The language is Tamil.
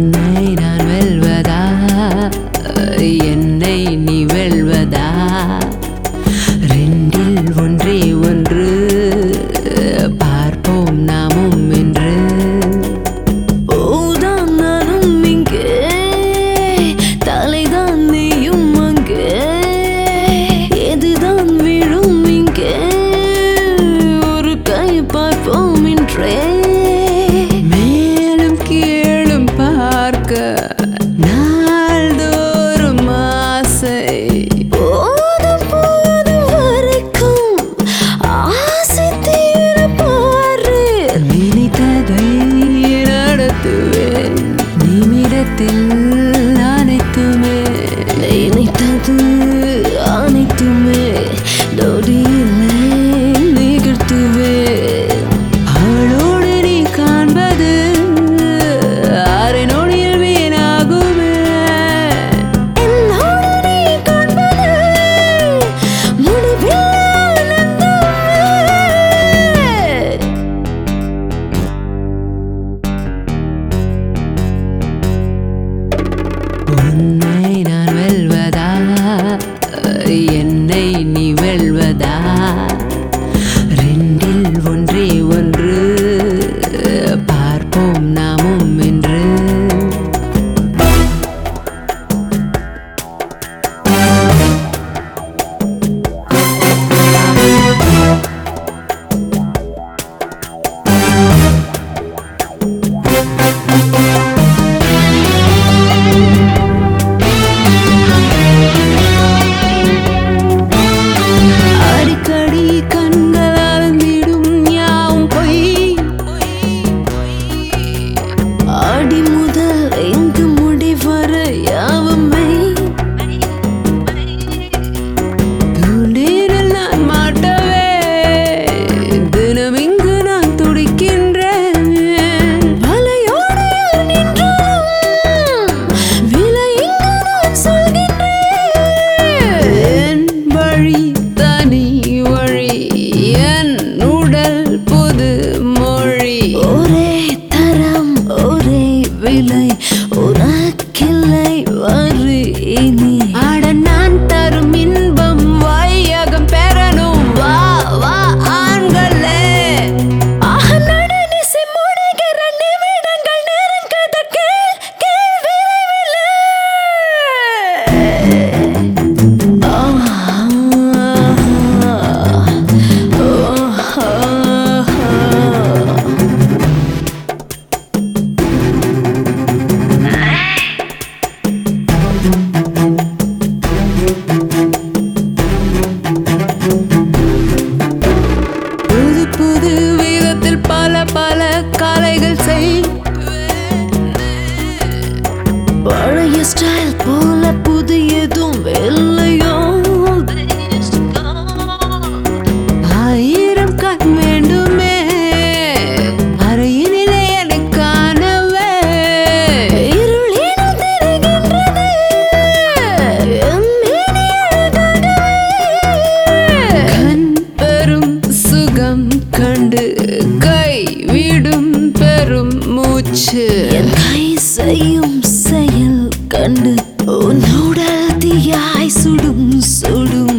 உன்னை நான் வெல்வதா என்னை நீ வெல்வதா ரெண்டில் ஒன்றே ஒன்று பார்ப்போம் நாமும் என்று ஓதான் நானும் இங்கே தலைதான் நீயும் அங்கே எதுதான் விழும் இங்கே ஒரு கை பார்ப்போம் என்றே மேலும் கீழும் பார்க்க நாள்தோறும் ஆசை போதும் போதும் வரைக்கும் ஆசை தீர பாரு நினைத்ததை நடத்துவேன் நிமிடத்தில் அனைத்துமே நினைத்தது அனைத்துமே நொடியிலே நிகழ்த்துவேன் அவளோடு நீ காண்பது அரை நொடியில் வீணாகுமே என்னோடு நீ காண்பது முடிவில்லா ஆனந்தமே. உன்னை நான் வெல்வதா என்னை நீ வெல்வதா ரெண்டில் ஒன்றே ஒன்று பார்ப்போம் நாமும் என்று அடிக்கடி கண்களால் மீடும் யாவும் பொய் அடி முதல் எங்கு முடிவர யாவுமே தூண்டிலில் நான் மாட்டவே தினம் இங்கு நான் துடிக்கின்றேன் வலையோடு யார் நின்றாலும் விலை இங்கு நான் சொல்கின்றேன் என் வழி தனி வழி என் உடல் புது மொழி ஒரே தரம் ஒரே விலை உனக்கில்லை வரு இனி அட நான் தரும் இன்பம் வையகம் பெறணும் வா வா ஆண்களே ஆக நடனிசை முடிகிற நிமிடங்கள் நெருங்குது கேள் கேள் விரைவிலே புது புது விதத்தில் பல பல கலைகள் செய் பழைய ஸ்டைல் போல புதியதும் வெள்ளையோ ஆயிரம் கண் வேண்டுமே அறையினிலே எனக்கானவே இருளினில் தெரிகின்றது என் மேனி அழகாகவே. கண் பெரும் சுகம் கண்டு கை விடும் பெரும் மூச்சு என் கை செய்யும் செயல் கண்டு உன் உடல் தீயாய் சுடும் சுடும்